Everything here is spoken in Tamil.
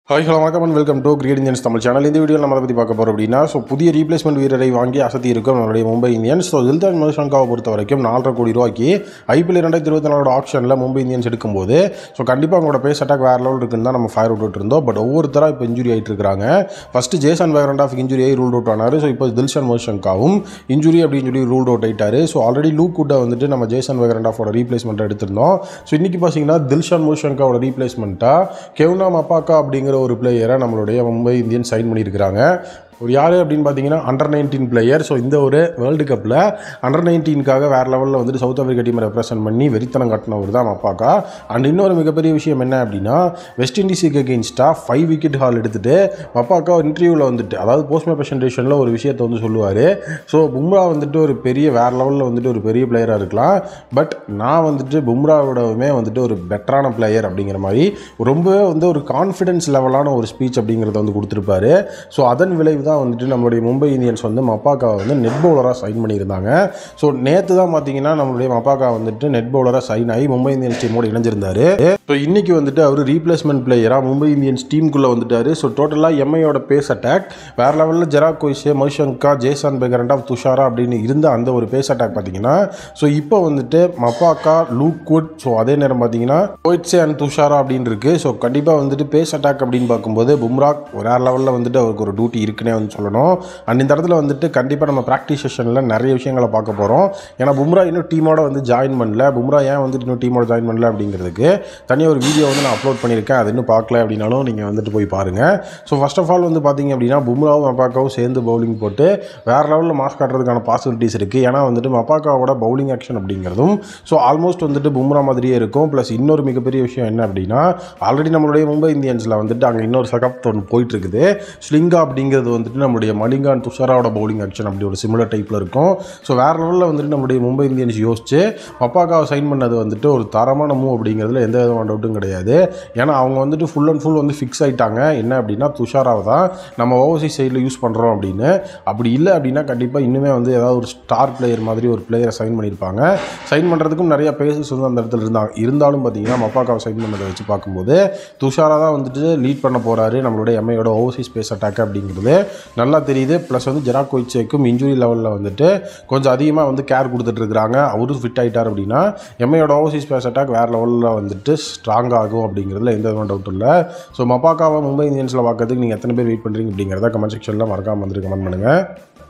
ஹாய் ஹலோ வணக்கம் and welcome to great Indians Tamil channel இந்த வீடியோ நம்ம அதை பற்றி பார்க்க போகிறோம் அப்படின்னா ஸோ புதிய ரீப்ளேஸ்மெண்ட் வீரரை வாங்கி அசத்தி இருக்கும் நம்மளுடைய மும்பை இந்தியன்ஸ் ஸோ தில்தான் மதுசங்காவை பொறுத்த வரைக்கும் நாலரை கோடி ரூபாய்க்கு ஐபிஎல் ரெண்டாயிரத்தி இருபத்தி நாலோட ஆப்ஷனில் மும்பை இந்தியன்ஸ் எடுக்கும்போது ஸோ கண்டிப்பாக அவங்களோட பேஸ் அட்டாக் வேறு லெவல் இருக்குன்னு தான் நம்ம ஃபயர் விட்டுட்டு இருந்தோம் பட் ஒவ்வொருத்தராக இப்போ இன்ஜுரி ஆகிட்டு இருக்காங்க ஃபஸ்ட்டு ஜேசன் வேகரண்ட் ஆஃப் இன்ஜுரி ஆகி ரூல் அவுட் ஆனார் ஸோ இப்போ தில்ஷன் மதுசங்காவும் இன்ஜுரி அப்படின்னு சொல்லி ரூல் அவுட் ஆயிட்டாரு ஸோ ஆல்ரெடி லூக் குட்டை வந்துட்டு நம்ம ஜேசன் வேகரண்ட் ஆஃபோட ரீப்ளேஸ்மெண்ட் எடுத்திருந்தோம் ஸோ இன்றைக்கி பார்த்தீங்கன்னா தில்ஷன் மதுசங்காவோட ரீப்ளேஸ்மெண்ட்டாக கெவ்னா மப்பாக்கா அப்படிங்கிற ஒரு பிளேயரை நம்மளுடைய மும்பை இந்தியன்ஸ் சைன் பண்ணியிருக்கிறாங்க ஒரு யார் அப்படின்னு பார்த்தீங்கன்னா அண்டர் நைன்டீன் பிளேயர் ஸோ இந்த ஒரு வேர்ல்டு கப்பில் அண்டர் நைன்டீனுக்காக வேறு லெவலில் வந்துட்டு சவுத் ஆஃப்ரிக்கா டீமை ரெப்ரசென்ட் பண்ணி வெறித்தனம் கட்டினவர் தான் மப்பாக்கா அண்ட் இன்னொரு மிகப்பெரிய விஷயம் என்ன அப்படின்னா வெஸ்ட் இண்டீஸுக்கு அகெயின்ஸ்டாக ஃபைவ் விக்கெட் ஹால் எடுத்துட்டு மப்பாக்கா இன்டர்வியூவில் வந்துட்டு அதாவது போஸ்ட்மே ப்ரெசன்டேஷனில் ஒரு விஷயத்தை வந்து சொல்லுவார் ஸோ பும்ரா வந்துட்டு ஒரு பெரிய வேறு லெவலில் வந்துட்டு ஒரு பெரிய பிளேயராக இருக்கலாம் பட் நான் வந்துட்டு பும்ராவோடவுமே வந்துட்டு ஒரு பெட்டரான பிளேயர் அப்படிங்கிற மாதிரி ரொம்பவே வந்து ஒரு கான்ஃபிடன்ஸ் லெவலான ஒரு ஸ்பீச் அப்படிங்கிறத வந்து கொடுத்துருப்பாரு ஸோ அதன் விளைவு தான் வந்துட்டு நம்மளுடைய மும்பை இந்தியன்ஸ் வந்து மப்பாக்காவை வந்து நெட் பவுலராக சைன் பண்ணியிருந்தாங்க ஸோ நேற்று தான் பார்த்தீங்கன்னா நம்மளுடைய மப்பாக்கா வந்துட்டு நெட் பவுலராக சைன் ஆகி மும்பை இந்தியன்ஸ் டீமோட இணைஞ்சிருந்தாரு ஸோ இன்னைக்கு வந்துட்டு அவர் ரீப்ளேஸ்மெண்ட் பிளேயராக மும்பை இந்தியன்ஸ் டீமுக்குள்ளே வந்துட்டாரு ஸோ டோட்டலாக எம்ஐயோட பேஸ் அட்டாக் வேறு லெவலில் Gerald Coetzee Madushanka Jason Behrendorff Thushara அப்படின்னு இருந்த அந்த ஒரு பேஸ் அட்டாக் பார்த்தீங்கன்னா ஸோ இப்போ வந்துட்டு மப்பாக்கா லூக் குட் ஸோ அதே நேரம் பார்த்தீங்கன்னா கோயிட்ஸே அண்ட் துஷாரா அப்படின்னு இருக்கு ஸோ கண்டிப்பாக வந்துட்டு பேஸ் அட்டாக் அப்படின்னு பார்க்கும்போது பும்ரா வேறு லெவலில் வந்துட்டு அவருக்கு ஒரு டியூட்டி இருக்குன்னே வந்து சொல்லணும் அண்ட் இந்த இடத்துல வந்துட்டு கண்டிப்பாக நம்ம ப்ராக்டிஸ் செஷனில் நிறைய விஷயங்களை பார்க்க போகிறோம் ஏன்னா பும்ரா இன்னும் டீமோட வந்து ஜாயின் பண்ணல பும்ரா ஏன் வந்துட்டு இன்னும் டீமோட ஜாயின் பண்ணல அப்படிங்கிறதுக்கு தனியாக ஒரு வீடியோ வந்து நான் அப்லோட் பண்ணியிருக்கேன் அது இன்னும் பார்க்கல அப்படின்னாலும் நீங்கள் வந்துட்டு போய் பாருங்கள் ஸோ ஃபர்ஸ்ட் ஆஃப் ஆல் வந்து பார்த்தீங்க அப்படின்னா பும்ராவும் மப்பாக்காவும் சேர்ந்து பவுலிங் போட்டு வேறு லெவலில் மாஸ் காட்டுறதுக்கான பாசிபிலிட்டிஸ் இருக்குது ஏன்னா வந்துட்டு மப்பாக்காவோட பவுலிங் ஆக்ஷன் அப்படிங்கிறதும் ஸோ ஆல்மோஸ்ட் வந்துட்டு பும்ரா மாதிரியே இருக்கும் ப்ளஸ் இன்னொரு மிகப்பெரிய விஷயம் என்ன அப்படின்னா ஆல்ரெடி நம்மளுடைய மும்பை இந்தியன்ஸில் வந்துட்டு அங்கே இன்னொரு சகப் ஒன்று போயிட்டு இருக்குது ஸ்லிங்கா அப்படிங்கிறது வந்துட்டு நம்மளுடைய மலிங்கான் துஷாராவோட பவுலிங் ஆக்ஷன் அப்படி ஒரு சிமிலர் டைப்பில் இருக்கும் ஸோ வேறு லெவலில் வந்துட்டு நம்மளுடைய மும்பை இந்தியன்ஸ் யோசிச்சு மப்பாக்காவை சைன் பண்ணது வந்துட்டு ஒரு தரமான மூவ் அப்படிங்கிறதுல எந்த விதமான டவுட்டும் கிடையாது ஏன்னா அவங்க வந்துட்டு ஃபுல் அண்ட் ஃபுல் வந்து ஃபிக்ஸ் ஆயிட்டாங்க என்ன அப்படின்னா துஷாராவை தான் நம்ம ஓவர்சீஸ் சைடில் யூஸ் பண்ணுறோம் அப்படின்னு அப்படி இல்லை அப்படின்னா கண்டிப்பாக இன்னுமே வந்து ஏதாவது ஒரு ஸ்டார் பிளேயர் மாதிரி ஒரு பிளேயரை சைன் பண்ணியிருப்பாங்க சைன் பண்ணுறதுக்கும் நிறைய பேசஸ் வந்து அந்த இடத்துல இருந்தாங்க இருந்தாலும் பார்த்தீங்கன்னா மப்பாக்காவை சைன் பண்ணதை வச்சு பார்க்கும்போது துஷாரா தான் வந்துட்டு லீட் பண்ண போகிறாரு நம்மளுடைய எம்ஐயோட ஓவர்சீஸ் பேஸ் அட்டாக் அப்படிங்கிறது நல்லா தெரியுது ப்ளஸ் வந்து ஜெராக் கோயிச்சேக்கும் இன்ஜுரி லெவலில் வந்துட்டு கொஞ்சம் அதிகமாக வந்து கேர் கொடுத்துட்ருக்குறாங்க அவரும் ஃபிட் ஆகிட்டார் அப்படின்னா எம்ஐயோட ஓவர்சீஸ் பேஸ் அட்டாக் வேறு லெவலில் வந்துட்டு ஸ்ட்ராங் ஆகும் அப்படிங்கிறதுல எந்த விதமான டவுட்டும் இல்லை ஸோ மப்பாக்காவை மும்பை இந்தியன்ஸில் பார்க்கறதுக்கு நீங்கள் எத்தனை பேர் வெயிட் பண்ணுறீங்க அப்படிங்கிறத கமெண்ட் செக்ஷனில் மறக்காமல் வந்துட்டு கமெண்ட் பண்ணுங்கள்